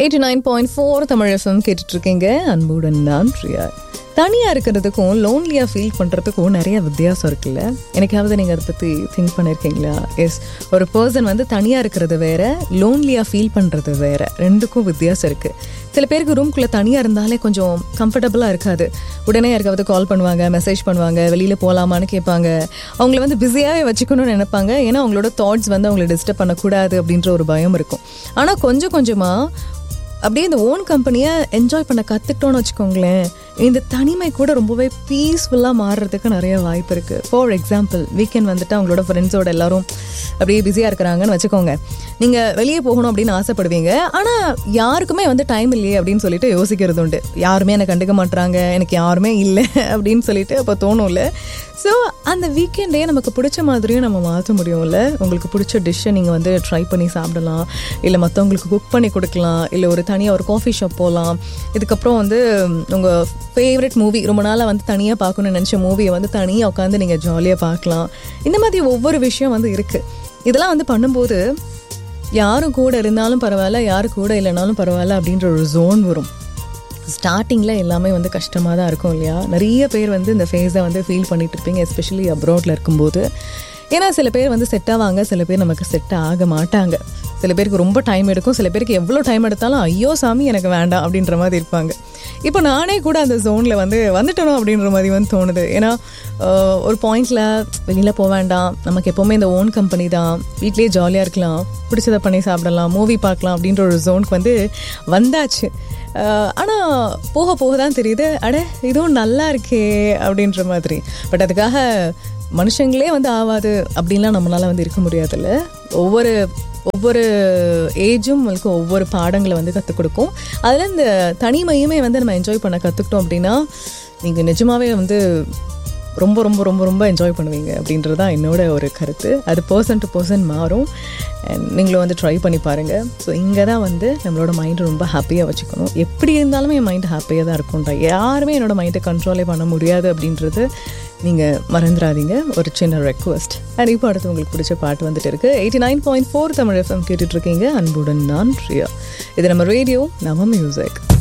eighty nine point four Tamil FM கேட்டுட்டு இருக்கீங்க அன்புடன் நான் பிரியா தனியாக இருக்கிறதுக்கும் லோன்லியாக ஃபீல் பண்ணுறதுக்கும் நிறைய வித்தியாசம் இருக்குல்ல எனக்காவது நீங்கள் அதை பற்றி திங்க் பண்ணியிருக்கீங்களா எஸ் ஒரு பர்சன் வந்து தனியாக இருக்கிறது வேற லோன்லியாக ஃபீல் பண்ணுறது வேற ரெண்டுக்கும் வித்தியாசம் இருக்குது சில பேருக்கு ரூம்குள்ளே தனியாக இருந்தாலே கொஞ்சம் கம்ஃபர்டபுளாக இருக்காது உடனே யாருக்காவது கால் பண்ணுவாங்க மெசேஜ் பண்ணுவாங்க வெளியில் போகலாமான்னு கேட்பாங்க அவங்கள வந்து பிஸியாகவே வச்சுக்கணும்னு நினைப்பாங்க ஏன்னா அவங்களோட தாட்ஸ் வந்து அவங்கள டிஸ்டர்ப் பண்ணக்கூடாது அப்படின்ற ஒரு பயம் இருக்கும் ஆனால் கொஞ்சம் கொஞ்சமாக அப்படியே இந்த ஓன் கம்பெனியை என்ஜாய் பண்ண கற்றுக்கிட்டோன்னு வச்சுக்கோங்களேன் இந்த தனிமை கூட ரொம்பவே பீஸ்ஃபுல்லாக மாறுறதுக்கு நிறைய வாய்ப்பு இருக்குது ஃபார் எக்ஸாம்பிள் வீக்கெண்ட் வந்துட்டு அவங்களோட ஃப்ரெண்ட்ஸோட எல்லாரும் அப்படியே பிஸியாக இருக்கிறாங்கன்னு வச்சுக்கோங்க நீங்கள் வெளியே போகணும் அப்படின்னு ஆசைப்படுவீங்க ஆனால் யாருக்குமே வந்து டைம் இல்லையே அப்படின்னு சொல்லிட்டு யோசிக்கிறது உண்டு யாருமே என்னை கண்டுக்க மாட்டுறாங்க எனக்கு யாருமே இல்லை அப்படின்னு சொல்லிட்டு அப்போ தோணும்ல ஸோ அந்த வீக்கெண்டே நமக்கு பிடிச்ச மாதிரியும் நம்ம மாற்ற முடியும்ல உங்களுக்கு பிடிச்ச டிஷ்ஷை நீங்கள் வந்து ட்ரை பண்ணி சாப்பிடலாம் இல்லை மற்றவங்களுக்கு குக் பண்ணி கொடுக்கலாம் இல்லை ஒரு தனியாக ஒரு காஃபி ஷாப் போகலாம் இதுக்கப்புறம் வந்து உங்கள் ஃபேவரட் மூவி ரொம்ப நாளாக வந்து தனியாக பார்க்கணும்னு நினச்ச மூவியை வந்து தனியாக உட்காந்து நீங்கள் ஜாலியாக பார்க்கலாம் இந்த மாதிரி ஒவ்வொரு விஷயம் வந்து இருக்குது இதெல்லாம் வந்து பண்ணும்போது யாரும் கூட இருந்தாலும் பரவாயில்ல யாரு கூட இல்லைனாலும் பரவாயில்ல அப்படின்ற ஒரு ஜோன் வரும் ஸ்டார்டிங்கில் எல்லாமே வந்து கஷ்டமாக தான் இருக்கும் இல்லையா நிறைய பேர் வந்து இந்த ஃபேஸை வந்து ஃபீல் பண்ணிட்டு இருப்பீங்க எஸ்பெஷலி அப்ராடில் இருக்கும்போது ஏன்னா சில பேர் வந்து செட் ஆவாங்க சில பேர் நமக்கு செட் ஆக மாட்டாங்க சில பேருக்கு ரொம்ப டைம் எடுக்கும் சில பேருக்கு எவ்வளோ டைம் எடுத்தாலும் ஐயோ சாமி எனக்கு வேண்டாம் அப்படின்ற மாதிரி இருப்பாங்க இப்போ நானே கூட அந்த ஜோனில் வந்து வந்துட்டணும் அப்படின்ற மாதிரி வந்து தோணுது ஏன்னா ஒரு பாயிண்டில் வெளியில் போக வேண்டாம் நமக்கு எப்போவுமே இந்த ஓன் கம்பெனி தான் வீட்லேயே ஜாலியாக இருக்கலாம் பிடிச்சதை பண்ணி சாப்பிடலாம் மூவி பார்க்கலாம் அப்படின்ற ஒரு ஜோனுக்கு வந்து வந்தாச்சு ஆனால் போக போக தான் தெரியுது அட இதுவும் நல்லா இருக்கே அப்படின்ற மாதிரி பட் அதுக்காக மனுஷங்களே வந்து ஆகாது அப்படின்லாம் நம்மளால வந்து இருக்க முடியாதுல்ல ஒவ்வொரு ஒவ்வொரு ஏஜும் உங்களுக்கு ஒவ்வொரு பாடங்களை வந்து கற்றுக் கொடுக்கும் அதில் இந்த தனிமையுமே வந்து நம்ம என்ஜாய் பண்ண கற்றுக்கிட்டோம் அப்படின்னா நீங்கள் நிஜமாவே வந்து ரொம்ப ரொம்ப ரொம்ப ரொம்ப என்ஜாய் பண்ணுவீங்க அப்படின்றது தான் என்னோட ஒரு கருத்து அது பர்சன் டு பர்சன் மாறும் அண்ட் நீங்களும் வந்து ட்ரை பண்ணி பாருங்கள் ஸோ இங்கே தான் வந்து நம்மளோட மைண்டை ரொம்ப ஹாப்பியாக வச்சுக்கணும் எப்படி இருந்தாலுமே என் மைண்டு ஹாப்பியாக தான் இருக்கும்டா யாருமே என்னோட மைண்டை கண்ட்ரோலே பண்ண முடியாது அப்படின்றது நீங்கள் மறந்துடாதீங்க ஒரு சின்ன ரெக்வஸ்ட் அண்ட் இப்போ அடுத்து உங்களுக்கு பிடிச்ச பாட்டு வந்துட்டு இருக்கு eighty nine point four Tamil FM கேட்டுட்ருக்கீங்க அன்புடன் நான் பிரியா இது நம்ம ரேடியோ நம்ம மியூசிக்